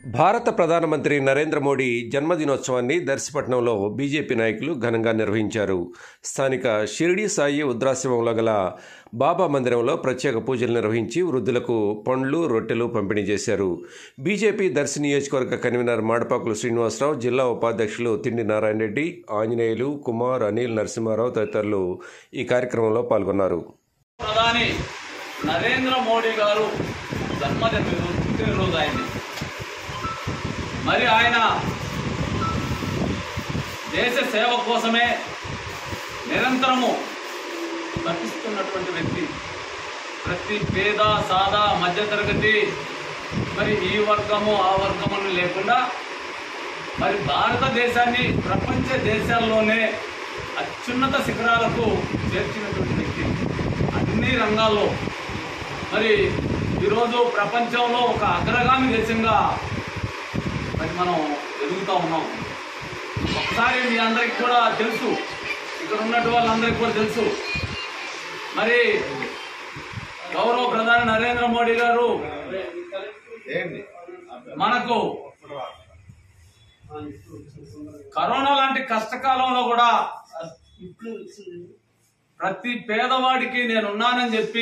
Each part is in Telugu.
భారత ప్రధానమంత్రి నరేంద్ర మోడీ జన్మదినోత్సవాన్ని దర్శపట్నంలో బీజేపీ నాయకులు ఘనంగా నిర్వహించారు స్థానిక షిరిడి సాయి ఉద్రాశ్రమంలో గల బాబా మందిరంలో ప్రత్యేక పూజలు నిర్వహించి వృద్ధులకు పండ్లు రొట్టెలు పంపిణీ చేశారు బీజేపీ దర్శి నియోజకవర్గ కన్వీనర్ మాడపాకులు శ్రీనివాసరావు జిల్లా ఉపాధ్యక్షులు తిండి నారాయణ రెడ్డి ఆంజనేయులు కుమార్ అనిల్ నరసింహారావు తదితరులు ఈ కార్యక్రమంలో పాల్గొన్నారు ప్రధాని నరేంద్ర మోడీ గారు జన్మదిన పుట్టినరోజు అయింది మరి ఆయన దేశ సేవ కోసమే నిరంతరము తప్పిస్తున్నటువంటి వ్యక్తి ప్రతి పేద సాదా మధ్యతరగతి మరి ఈ వర్గము ఆ వర్గము లేకుండా మరి భారతదేశాన్ని ప్రపంచ దేశాల్లోనే అత్యున్నత శిఖరాలకు చేర్చినటువంటి వ్యక్తి అన్ని రంగాల్లో మరి ఈరోజు ప్రపంచంలో ఒక అగ్రగామి దేశంగా మరి మనం ఎదుగుతూ ఉన్నాం ఒకసారి మీ అందరికి కూడా తెలుసు ఇక్కడ ఉన్నటువంటి వాళ్ళందరికీ కూడా తెలుసు మరి గౌరవ ప్రధాని నరేంద్ర మోడీ గారు మనకు కరోనా లాంటి కష్టకాలంలో కూడా ప్రతి పేదవాడికి నేనున్నానని చెప్పి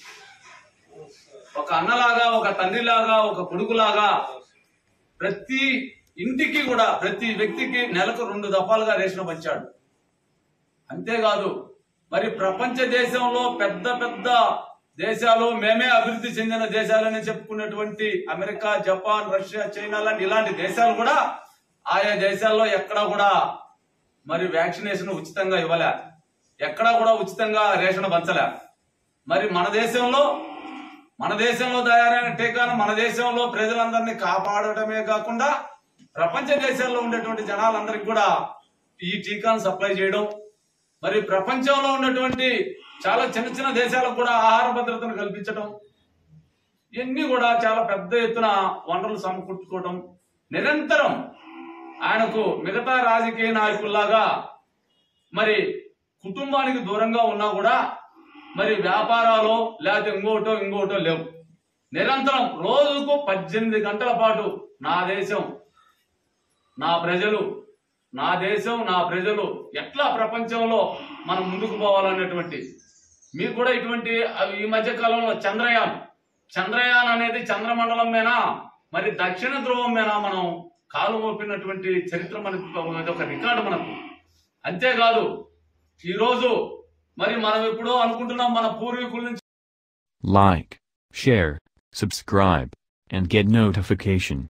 ఒక అన్నలాగా ఒక తండ్రిలాగా ఒక కొడుకులాగా ప్రతి ఇంటికి కూడా ప్రతి వ్యక్తికి నెలకు రెండు దఫాలుగా రేషన్ పంచాడు అంతేకాదు మరి ప్రపంచ దేశంలో పెద్ద పెద్ద దేశాలు మేమే అభివృద్ధి చెందిన దేశాలని చెప్పుకున్నటువంటి అమెరికా జపాన్ రష్యా చైనా లాంటి ఇలాంటి దేశాలు కూడా ఆయా దేశాల్లో ఎక్కడా కూడా మరి వ్యాక్సినేషన్ ఉచితంగా ఇవ్వలే ఎక్కడా కూడా ఉచితంగా రేషన్ పంచలే మరి మన దేశంలో మన దేశంలో తయారైన టీకాను మన దేశంలో ప్రజలందరినీ కాపాడటమే కాకుండా ప్రపంచ దేశాల్లో ఉండేటువంటి జనాలందరికీ కూడా ఈ టీకాను సప్లై చేయడం మరి ప్రపంచంలో ఉన్నటువంటి చాలా చిన్న చిన్న దేశాలకు కూడా ఆహార భద్రతను కల్పించడం ఇవన్నీ కూడా చాలా పెద్ద ఎత్తున వనరులు సమకూర్చుకోవడం నిరంతరం ఆయనకు మిగతా రాజకీయ నాయకుల్లాగా మరి కుటుంబానికి దూరంగా ఉన్నా కూడా మరి వ్యాపారాలు లేకపోతే ఇంకోటో ఇంకోటో లేవు నిరంతరం రోజుకు పద్దెనిమిది గంటల పాటు నా దేశం నా ప్రజలు నా దేశం నా ప్రజలు ఎట్లా ప్రపంచంలో మనం ముందుకు పోవాలనేటువంటి మీకు కూడా ఇటువంటి అవి ఈ మధ్య కాలంలో చంద్రయాన్ చంద్రయాన్ అనేది చంద్రమండలం మీద మరి దక్షిణ ధ్రువం మీద మనం కాలు మోపినటువంటి చరిత్ర మనకు ఇది ఒక రికార్డు మనకు అంతేకాదు ఈరోజు మరి మనం ఎప్పుడో అనుకుంటున్నాం మన పూర్వీకుల నుంచి Like, share, subscribe, and get notification.